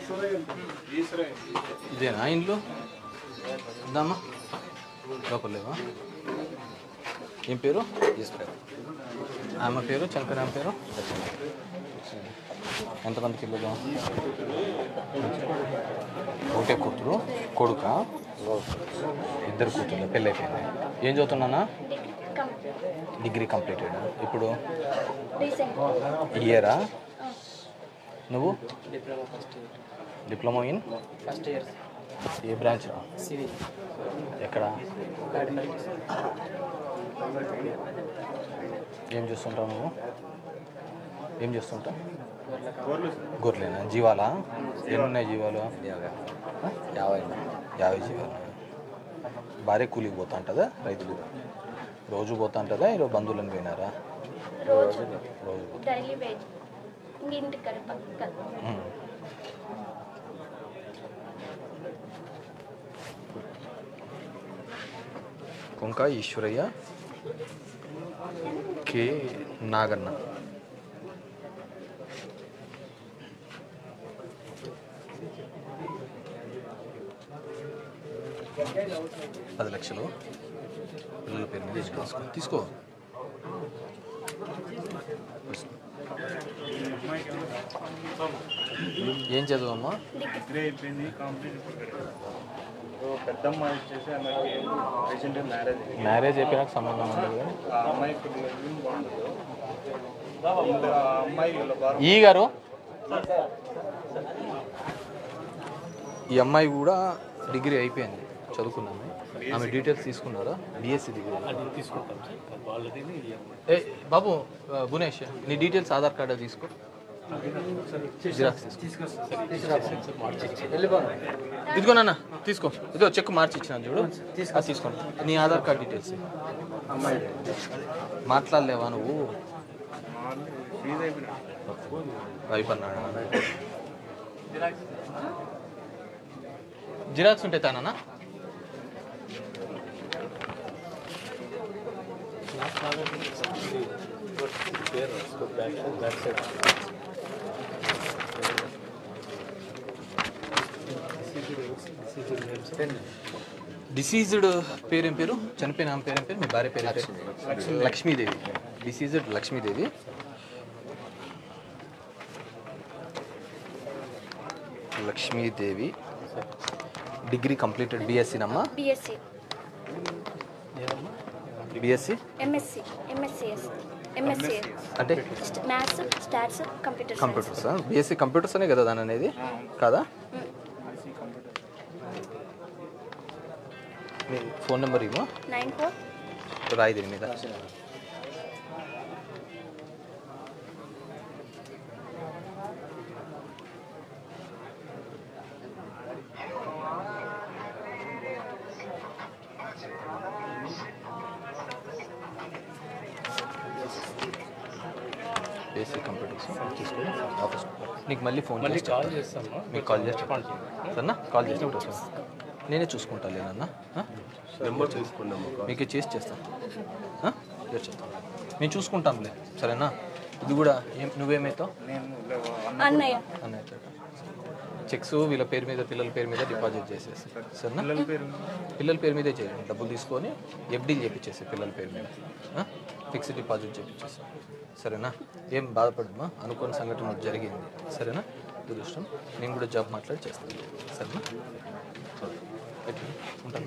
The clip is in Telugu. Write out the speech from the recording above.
ఇదేనా ఇంట్లో ఉందమ్మా లోపలేవా ఏం పేరు ఆమె పేరు చనిపోయిన ఆమె పేరు ఎంతమంది పిల్లలు ఒకటే కూతురు కొడుక ఇద్దరు కూతుర్లు పెళ్ళి అయిపోయింది ఏం చదువుతున్నానా డిగ్రీ కంప్లీటెడ్ ఇప్పుడు రీసెంట్ ఇయరా నువ్వు diploma first year diploma in first year ఏ బ్రాంచ్ సివిల్ ఎక్కడ ఏం చేస్తుంటావు నువ్వు ఏం చేస్తుంటావు గొర్రెలేనా జీవాలా ఎన్ని ఉన్నాయి జీవాలు యాభై యాభై జీవాలు భార్య కూలికి పోతా ఉంటుందా రైతులు రోజు పోతా ఉంటుందా ఈరోజు బంధువులను పోయినారా రోజు రోజు పోతా డైలీ వేజ్ ఇంక ఇంటికి కదా పక్క ఉమ్. కొంక ఈశ్వరయ్య కే నాగన్న పది లక్షలు పిల్లల పేరు మీద తీసుకో తీసుకో ఏం చదువమ్మా డిగ్రీ అయిపోయింది కంప్లీట్ పెద్దమ్మ వచ్చేసి ఆమెకి రీసెంట్గా మ్యారేజ్ అయింది మ్యారేజ్ అయిపోయినాక సంబంధం ఉండదు కానీ ఆ అమ్మాయి కొద్దిగా ఇల్లు బాగుండదు ఇంకా ఆ అమ్మాయి వీళ్ళ బాగా ఈ గారు ఈ అమ్మాయి కూడా డిగ్రీ అయిపోయింది చదువుకున్నాము ఆమె డీటెయిల్స్ తీసుకున్నారా బిఎస్సి డిగ్రీ అది తీసుకుంటాం సార్ వాళ్ళది ఏ బాబు ఆ, భువనేష్ నీ డీటెయిల్స్ ఆధార్ కార్డు తీసుకో జిరాక్స్ తీసుకో ఇదిగో నాన్న తీసుకో ఇదిగో చెక్ మార్చి ఇచ్చిన చూడు అది తీసుకోండి నీ ఆధార్ కార్డ్ డీటెయిల్స్ అమ్మాయి మాట్లాడలేవా నువ్వు ఫీజు అయిపోయినా అయిపోయినాడా జిరాక్స్ ఉంటే తానా పేరు back side back side deceased పేరేం పేరు చనిపోయిన ఆమె పేరేం పేరు మీ భార్య పేరు ఏం పేరు Lakshmidevi deceased Lakshmidevi Lakshmidevi degree completed BSc నమ్మా BSc BSc MSc MSCS MSc అంటే maths stats computer computers BSc computers అనే కదా దాని అనేది కాదా మీ ఫోన్ నెంబర్ ఇవ్వ నైన్ ఫోర్ రాయి దీని మీద బేసిక్ కంప్యూటర్స్ తీసుకొని ఆఫీస్ నీకు మళ్ళీ ఫోన్ మళ్ళీ చేసి కాల్ చెప్తాను. చేస్తాము మీకు కాల్ చేసి చెప్పండి సరేనా కాల్ చేసి చెప్తాను నేనే చూసుకుంటా లేనన్నా నెంబర్ తీసుకున్నాము మీకు చేసి చేస్తాను ఆ? చేసి చేస్తాను మేము చూసుకుంటాంలే సరేనా ఇది కూడా ఏం నువ్వేమవుతావు నేను లేవు. అన్నయ్య అన్నయ్య చెక్స్ వీళ్ళ పేరు మీద పిల్లల పేరు మీద డిపాజిట్ చేసేసి సరేనా పిల్లల పేరు పిల్లల పేరు మీదే చేయండి డబ్బులు తీసుకొని ఎఫ్డీ చేపించేసి పిల్లల పేరు మీద ఫిక్స్డ్ డిపాజిట్ చేపించేసి సరేనా ఏం బాధపడమా అనుకోని సంఘటన ఒకటి జరిగింది సరేనా దురదృష్టం నేను కూడా జాబ్ మాట్లాడి చేస్తాను సరేనా ఎట్లా? ఉంటాను